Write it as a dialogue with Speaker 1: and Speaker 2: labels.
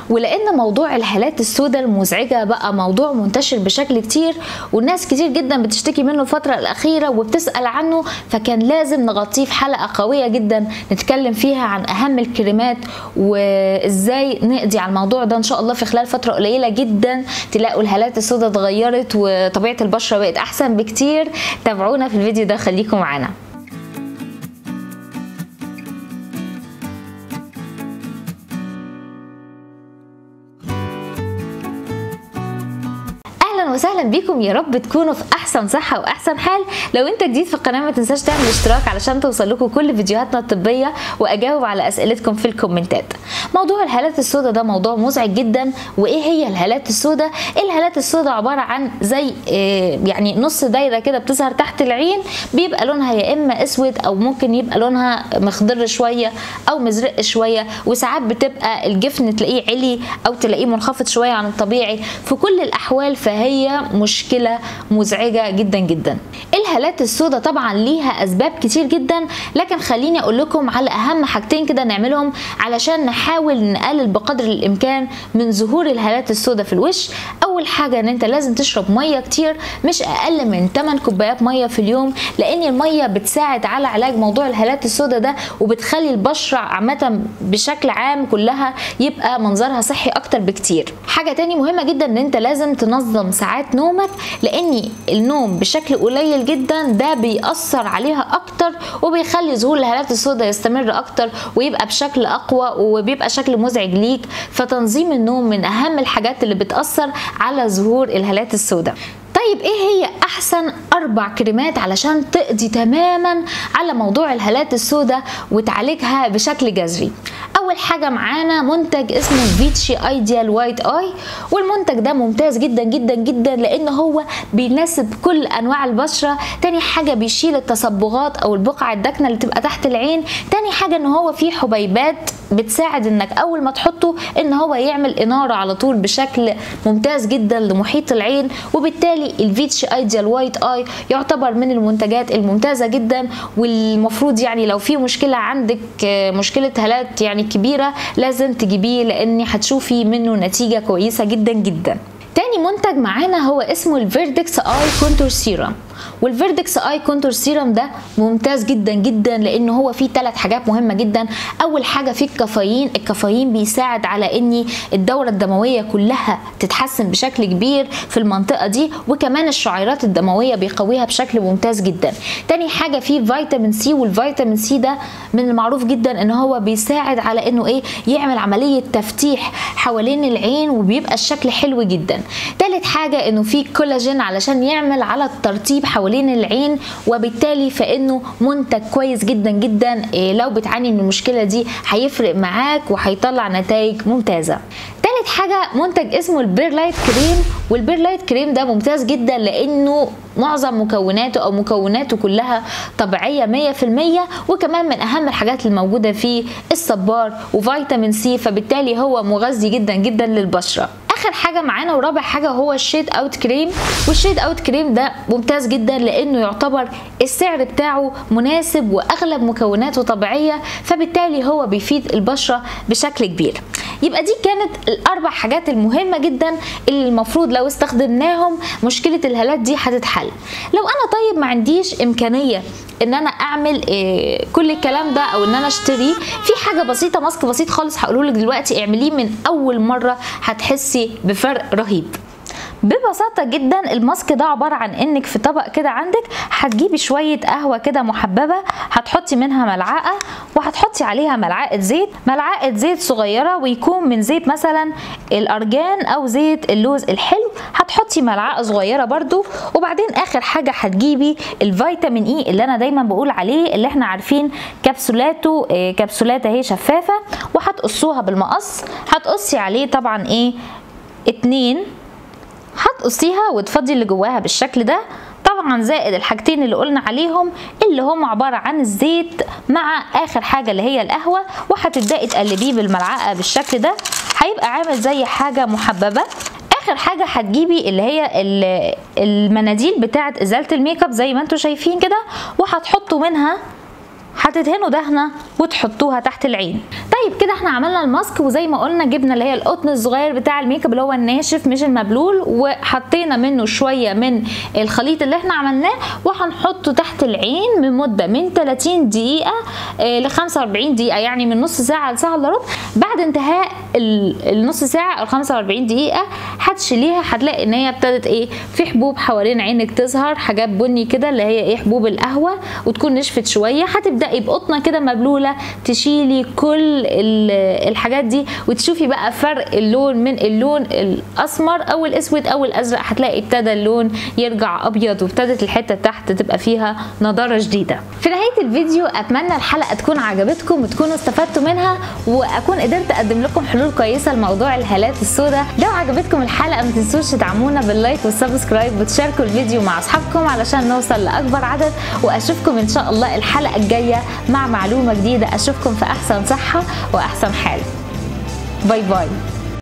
Speaker 1: ولان موضوع الهالات السوداء المزعجه بقى موضوع منتشر بشكل كتير والناس كتير جدا بتشتكي منه الفتره الاخيره وبتسال عنه فكان لازم نغطيه في حلقه قويه جدا نتكلم فيها عن اهم الكريمات وازاي نقضي على الموضوع ده ان شاء الله في خلال فتره قليله جدا تلاقوا الهالات السوداء اتغيرت وطبيعه البشره بقت احسن بكتير تابعونا في الفيديو ده خليكم معانا اهلا وسهلا بيكم يا رب تكونوا في احسن صحه واحسن حال لو انت جديد في القناه ما تنساش تعمل اشتراك علشان توصل لكم كل فيديوهاتنا الطبيه واجاوب على اسئلتكم في الكومنتات موضوع الهالات السوداء ده موضوع مزعج جدا وايه هي الهالات السوداء الهالات السوداء عباره عن زي إيه يعني نص دايره كده بتظهر تحت العين بيبقى لونها يا اما اسود او ممكن يبقى لونها مخضر شويه او مزرق شويه وساعات بتبقى الجفن تلاقيه علي او تلاقيه منخفض شويه عن الطبيعي في كل الاحوال فهي مشكله مزعجه جدا جدا الهالات السوداء طبعا ليها اسباب كتير جدا لكن خليني اقول لكم على اهم حاجتين كده نعملهم علشان نحاول نقلل بقدر الامكان من ظهور الهالات السوداء في الوش اول حاجه ان انت لازم تشرب ميه كتير مش اقل من 8 كوبايات ميه في اليوم لان الميه بتساعد على علاج موضوع الهالات السوداء ده وبتخلي البشره عامه بشكل عام كلها يبقى منظرها صحي اكتر بكتير حاجه تاني مهمه جدا ان انت لازم تنظم ساعات نومك لان النوم بشكل قليل جدا ده بيأثر عليها اكتر وبيخلي ظهور الهالات السوداء يستمر اكتر ويبقى بشكل اقوى وبيبقى شكل مزعج ليك فتنظيم النوم من اهم الحاجات اللي بتأثر على ظهور الهالات السوداء طيب ايه هي احسن اربع كريمات علشان تقضي تماما على موضوع الهالات السوداء وتعالجها بشكل جذري اول حاجه معانا منتج اسمه فيتشي ايديال وايت اي والمنتج ده ممتاز جدا جدا جدا لان هو بيناسب كل انواع البشره تاني حاجه بيشيل التصبغات او البقع الداكنه اللي تبقى تحت العين تاني حاجه ان هو فيه حبيبات بتساعد انك اول ما تحطه ان هو يعمل اناره على طول بشكل ممتاز جدا لمحيط العين وبالتالي الفيتش ايديال وايت اي يعتبر من المنتجات الممتازه جدا والمفروض يعني لو في مشكله عندك مشكله هالات يعني كبيره لازم تجيبيه لان هتشوفي منه نتيجه كويسه جدا جدا تاني منتج معانا هو اسمه الفيردكس اي كونتور سيرم والفيردكس اي كونتور سيرم ده ممتاز جدا جدا لان هو فيه ثلاث حاجات مهمه جدا اول حاجه فيه الكافيين الكافيين بيساعد على ان الدوره الدمويه كلها تتحسن بشكل كبير في المنطقه دي وكمان الشعيرات الدمويه بيقويها بشكل ممتاز جدا تاني حاجه فيه فيتامين سي والفيتامين سي ده من المعروف جدا ان هو بيساعد على انه ايه يعمل عمليه تفتيح حوالين العين وبيبقى الشكل حلو جدا تالت حاجه انه فيه كولاجين علشان يعمل على الترطيب حوالين العين وبالتالي فانه منتج كويس جدا جدا إيه لو بتعاني من المشكله دي هيفرق معاك وهيطلع نتائج ممتازه تالت حاجه منتج اسمه البيرلايت كريم والبيرلايت كريم ده ممتاز جدا لانه معظم مكوناته او مكوناته كلها طبيعيه 100% وكمان من اهم الحاجات الموجوده فيه الصبار وفيتامين سي فبالتالي هو مغذي جدا جدا للبشره اخر حاجه معانا ورابع حاجه هو الشيد اوت كريم والشيد اوت كريم ده ممتاز جدا لانه يعتبر السعر بتاعه مناسب واغلب مكوناته طبيعيه فبالتالي هو بيفيد البشره بشكل كبير يبقى دي كانت الاربع حاجات المهمه جدا اللي المفروض لو استخدمناهم مشكله الهالات دي هتتحل لو انا طيب ما عنديش امكانيه ان انا اعمل إيه كل الكلام ده او ان انا اشتري في حاجه بسيطه ماسك بسيط خالص هقوله لك دلوقتي اعمليه من اول مره هتحسي بفرق رهيب ببساطة جدا الماسك ده عبارة عن انك في طبق كده عندك هتجيبي شوية قهوة كده محببة هتحطي منها ملعقة وهتحطي عليها ملعقة زيت ملعقة زيت صغيرة ويكون من زيت مثلا الارجان او زيت اللوز الحلو هتحطي ملعقة صغيرة برضو وبعدين اخر حاجة هتجيبي الفيتامين اي اللي انا دايما بقول عليه اللي احنا عارفين كبسولاته إيه كبسولات اهي شفافة وهتقصوها بالمقص هتقصي عليه طبعا ايه اتنين هتقصيها وتفضي اللي جواها بالشكل ده طبعا زائد الحاجتين اللي قلنا عليهم اللي هم عبارة عن الزيت مع اخر حاجة اللي هي القهوة وهتبدأي تقلبيه بالملعقة بالشكل ده هيبقى عامل زي حاجة محببة اخر حاجه هتجيبي اللي هي المناديل بتاعه ازاله الميك اب زي ما انتم شايفين كده وهتحطوا منها هتدهنوا دهنه وتحطوها تحت العين طيب كده احنا عملنا الماسك وزي ما قلنا جبنا اللي هي القطن الصغير بتاع الميك اب اللي هو الناشف مش المبلول وحطينا منه شويه من الخليط اللي احنا عملناه وهنحطه تحت العين لمده من 30 دقيقه ل 45 دقيقه يعني من نص ساعه لساعه الا ربع بعد انتهاء النص ساعه او 45 دقيقه هتشيليها هتلاقي ان هي ابتدت ايه في حبوب حوالين عينك تظهر حاجات بني كده اللي هي ايه حبوب القهوه وتكون نشفت شويه هتبداي بقطنه كده مبلوله تشيلي كل الحاجات دي وتشوفي بقى فرق اللون من اللون الاسمر او الاسود او الازرق هتلاقي ابتدى اللون يرجع ابيض وابتدت الحته تحت تبقى فيها نضاره جديده في نهايه الفيديو اتمنى الحلقه تكون عجبتكم وتكونوا استفدتوا منها واكون قدرت اقدم لكم حلول كويسه لموضوع الهالات السوداء لو عجبتكم الحلقه ما تنسوش تدعمونا باللايك والسبسكرايب وتشاركوا الفيديو مع اصحابكم علشان نوصل لاكبر عدد واشوفكم ان شاء الله الحلقه الجايه مع معلومه جديده اشوفكم في احسن صحه واحسن حال باي باي